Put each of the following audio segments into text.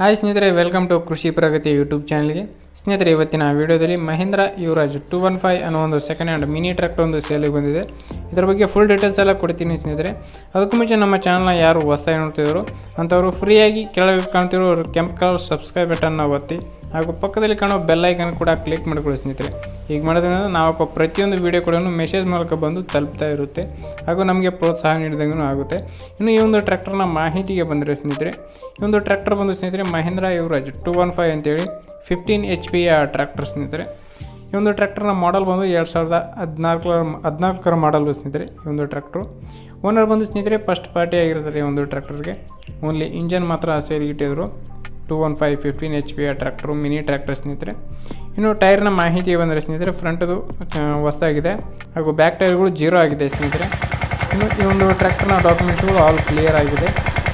hi ಸ್ನೇಹಿತರೆ welcome to ಕೃಷಿ ಪ್ರಗತಿ YouTube ಚಾನಲ್ಗೆ ಸ್ನೇಹಿತರೆ ಇವತ್ತಿನ ವಿಡಿಯೋದಲ್ಲಿ Mahindra Yuvraj two one five ಅನ್ನೋ ಒಂದು ಸೆಕೆಂಡ್ ಹ್ಯಾಂಡ್ ಮಿನಿ ಟ್ರ್ಯಾಕ್ಟರ್ ಒಂದು ಸೇಲಿಗೆ ಬಂದಿದೆ ಇದರ ಬಗ್ಗೆ ಫುಲ್ ಡೀಟೇಲ್ಸ್ ಎಲ್ಲ ಕೊಡ್ತೀನಿ ಸ್ನೇಹಿತರೆ ಅದಕ್ಕೂ ಮುಂಚೆ ನಮ್ಮ ಚಾನಲ್ನ ಯಾರು ಹೊಸ್ದಾಗಿ ನೋಡ್ತಿದ್ರು ಅಂಥವರು ಫ್ರೀಯಾಗಿ ಕೆಳಗೆ ಕಾಣ್ತಿರೋ ಕೆಂಪು ಕಲರ್ ಸಬ್ಸ್ಕ್ರೈಬ್ ಬಟನ್ನ ಒತ್ತಿ ಹಾಗೂ ಪಕ್ಕದಲ್ಲಿ ಕಾಣೋ ಬೆಲ್ ಐಕನ್ ಕೂಡ ಕ್ಲಿಕ್ ಮಾಡಿಕೊಳ್ಳಿ ಸ್ನೇಹಿತರೆ ಈಗ ಮಾಡೋದ್ರಿಂದ ನಾವು ಹಾಕೋ ಪ್ರತಿಯೊಂದು ವಿಡಿಯೋ ಕೂಡ ಮೆಸೇಜ್ ಮೂಲಕ ಬಂದು ತಲುಪ್ತಾ ಇರುತ್ತೆ ಹಾಗೂ ನಮಗೆ ಪ್ರೋತ್ಸಾಹ ನೀಡಿದಂಗೂ ಆಗುತ್ತೆ ಇನ್ನು ಈ ಒಂದು ಟ್ರ್ಯಾಕ್ಟರ್ನ ಮಾಹಿತಿಗೆ ಬಂದರೆ ಸ್ನೇಹಿತರೆ ಈ ಒಂದು ಟ್ರ್ಯಾಕ್ಟರ್ ಬಂದು ಸ್ನೇಹಿತರೆ Mahindra Yuvraj two one five ಅಂತೇಳಿ ಫಿಫ್ಟೀನ್ ಎಚ್ ಪಿಯ ಟ್ರ್ಯಾಕ್ಟರ್ ಸ್ನೇಹಿತರೆ ಈ ಒಂದು ಟ್ರ್ಯಾಕ್ಟರ್ನ ಮಾಡಲ್ ಬಂದು ಎರಡು ಸಾವಿರದ ಹದಿನಾಲ್ಕರ ಹದಿನಾಲ್ಕರ ಮಾಡಲ್ ಸ್ನೇಹಿತರೆ ಈ ಒಂದು ಟ್ರ್ಯಾಕ್ಟ್ರು ಓನರ್ ಬಂದು ಸ್ನೇಹಿತರೆ ಫಸ್ಟ್ ಪಾರ್ಟಿ ಆಗಿರ್ತಾರೆ ಈ ಒಂದು ಟ್ರ್ಯಾಕ್ಟರ್ಗೆ ಓನ್ಲಿ ಇಂಜನ್ ಮಾತ್ರ ಸೇರಿ ಇಟ್ಟಿದ್ರು two one five fifteen H ಪಿಯ ಟ್ರ್ಯಾಕ್ಟ್ರು ಮಿನಿ ಟ್ರ್ಯಾಕ್ಟರ್ ಸ್ನೇಹಿತರೆ ಇನ್ನು ಟೈರ್ನ ಮಾಹಿತಿ ಬಂದರೆ ಸ್ನೇಹಿತರೆ ಫ್ರಂಟದು ಹೊಸದಾಗಿದೆ ಹಾಗೂ ಬ್ಯಾಕ್ ಟೈರ್ಗಳು ಜೀರೋ ಆಗಿದೆ ಸ್ನೇಹಿತರೆ ಇನ್ನು ಈ ಒಂದು ಟ್ರ್ಯಾಕ್ಟರ್ನ ಡಾಕ್ಯುಮೆಂಟ್ಸ್ಗಳು ಆಲ್ ಕ್ಲಿಯರ್ ಆಗಿದೆ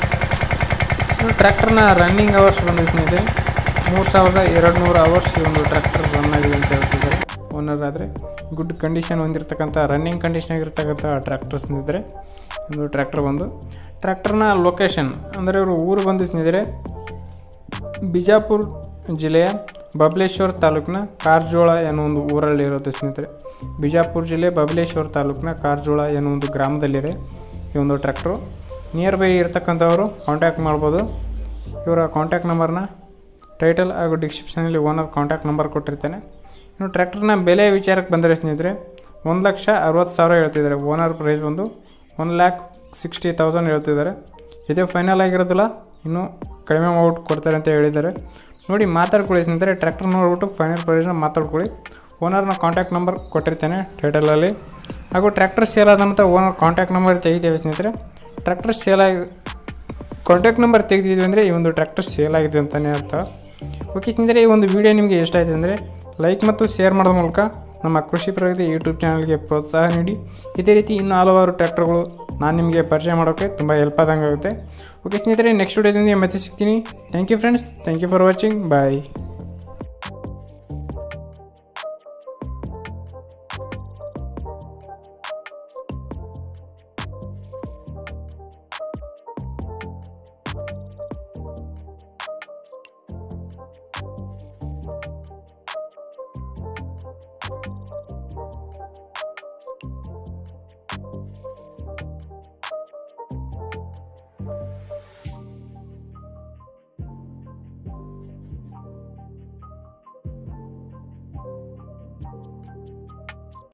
ಇನ್ನು ಟ್ರ್ಯಾಕ್ಟರ್ನ ರನ್ನಿಂಗ್ ಅವರ್ಸ್ ಬಂದು ಸ್ನೇಹಿತರೆ ಮೂರು ಸಾವಿರದ ಎರಡು ನೂರು ಅವರ್ಸ್ ಈ ಒಂದು ಟ್ರ್ಯಾಕ್ಟರ್ ರನ್ ಆಗಿದೆ ಅಂತ ಹೇಳ್ತಿದ್ದಾರೆ ಓನರ್ ಆದರೆ ಗುಡ್ ಕಂಡೀಷನ್ ಹೊಂದಿರತಕ್ಕಂಥ ರನ್ನಿಂಗ್ ಕಂಡೀಷನ್ ಆಗಿರ್ತಕ್ಕಂಥ ಟ್ರ್ಯಾಕ್ಟರ್ ಸ್ನೇಹಿತರೆ ಒಂದು ಟ್ರ್ಯಾಕ್ಟರ್ ಬಂದು ಟ್ರ್ಯಾಕ್ಟರ್ನ ಲೊಕೇಶನ್ ಅಂದರೆ ಇವರು ಊರು ಬಂದು ಸ್ನೇಹಿತರೆ ಬಿಜಾಪುರ ಜಿಲ್ಲೆಯ ಬಬಲೇಶ್ವರ ತಾಲೂಕಿನ ಕಾರಜೋಳ ಎನ್ನುವ ಒಂದು ಊರಲ್ಲಿ ಇರುತ್ತೆ ಸ್ನೇಹಿತರೆ ಬಿಜಾಪುರ ಜಿಲ್ಲೆ ಬಬಲೇಶ್ವರ ತಾಲೂಕಿನ ಕಾರಜೋಳ ಎನ್ನುವ ಒಂದು ಗ್ರಾಮದಲ್ಲಿದೆ ಈ ಒಂದು ಟ್ರ್ಯಾಕ್ಟ್ರು ನಿಯರ್ ಬೈ ಇರ್ತಕ್ಕಂಥವರು ಕಾಂಟ್ಯಾಕ್ಟ್ ಮಾಡ್ಬೋದು ಇವರ ಕಾಂಟ್ಯಾಕ್ಟ್ ನಂಬರ್ನ ಟೈಟಲ್ ಹಾಗೂ ಡಿಸ್ಕ್ರಿಪ್ಷನಲ್ಲಿ ಓನರ್ ಕಾಂಟ್ಯಾಕ್ಟ್ ನಂಬರ್ ಕೊಟ್ಟಿರ್ತೇನೆ ಇನ್ನು ಟ್ರ್ಯಾಕ್ಟರ್ನ ಬೆಲೆ ವಿಚಾರಕ್ಕೆ ಬಂದರೆ ಸ್ನೇಹಿತರೆ ಒಂದು ಲಕ್ಷ ಅರವತ್ತು ಸಾವಿರ ಹೇಳ್ತಿದ್ದಾರೆ ಓನರ್ ಪ್ರೈಸ್ ಬಂದು ಒನ್ ಲ್ಯಾಕ್ ಸಿಕ್ಸ್ಟಿ ತೌಸಂಡ್ ಹೇಳ್ತಿದ್ದಾರೆ ಇದೇ ಫೈನಲ್ ಆಗಿರೋದಿಲ್ಲ ಇನ್ನೂ ಕಡಿಮೆ ಮಾಡ್ಬಿಟ್ಟು ಕೊಡ್ತಾರೆ ಅಂತ ಹೇಳಿದ್ದಾರೆ ನೋಡಿ ಮಾತಾಡ್ಕೊಳ್ಳಿ ಸ್ನೇಹಿತರೆ ಟ್ರ್ಯಾಕ್ಟರ್ ನೋಡ್ಬಿಟ್ಟು ಫೈನಲ್ ಪ್ರೈಸ್ನ ಮಾತಾಡ್ಕೊಳ್ಳಿ ಓನರ್ನ ಕಾಂಟ್ಯಾಕ್ಟ್ ನಂಬರ್ ಕೊಟ್ಟಿರ್ತೇನೆ ಟೈಟಲಲ್ಲಿ ಹಾಗೂ ಟ್ರ್ಯಾಕ್ಟರ್ ಸೇಲ್ ಆದ ನಂತರ ಓನರ್ ಕಾಂಟ್ಯಾಕ್ಟ್ ನಂಬರ್ ತೆಗಿತೇವೆ ಸ್ನೇಹಿತರೆ ಟ್ರ್ಯಾಕ್ಟರ್ ಸೇಲ್ ಆಗಿ ಕಾಂಟ್ಯಾಕ್ಟ್ ನಂಬರ್ ತೆಗೆದಿದ್ವಿ ಅಂದರೆ ಈ ಒಂದು ಟ್ರ್ಯಾಕ್ಟರ್ ಸೇಲ್ ಆಗಿದೆ ಅಂತಲೇ ಅರ್ಥ ಓಕೆ ಸ್ನೇಹಿತರೆ ಈ ಒಂದು ವಿಡಿಯೋ ನಿಮಗೆ ಇಷ್ಟ ಆಯಿತು ಅಂದರೆ ಲೈಕ್ ಮತ್ತು ಶೇರ್ ಮಾಡೋದ್ರ ಮೂಲಕ ನಮ್ಮ ಕೃಷಿ ಪ್ರಗತಿ ಯೂಟ್ಯೂಬ್ ಚಾನಲ್ಗೆ ಪ್ರೋತ್ಸಾಹ ನೀಡಿ ಇದೇ ರೀತಿ ಇನ್ನೂ ಹಲವಾರು ಟ್ರ್ಯಾಕ್ಟರ್ಗಳು ನಾನು ನಿಮಗೆ ಪರಿಚಯ ಮಾಡೋಕ್ಕೆ ತುಂಬ ಹೆಲ್ಪ್ ಆದಂಗೆ ಆಗುತ್ತೆ ಓಕೆ ಸ್ನೇಹಿತರೆ ನೆಕ್ಸ್ಟ್ ವಿಡಿಯೋದಿಂದ ಮತ್ತೆ ಸಿಗ್ತೀನಿ thank you friends thank you for watching bye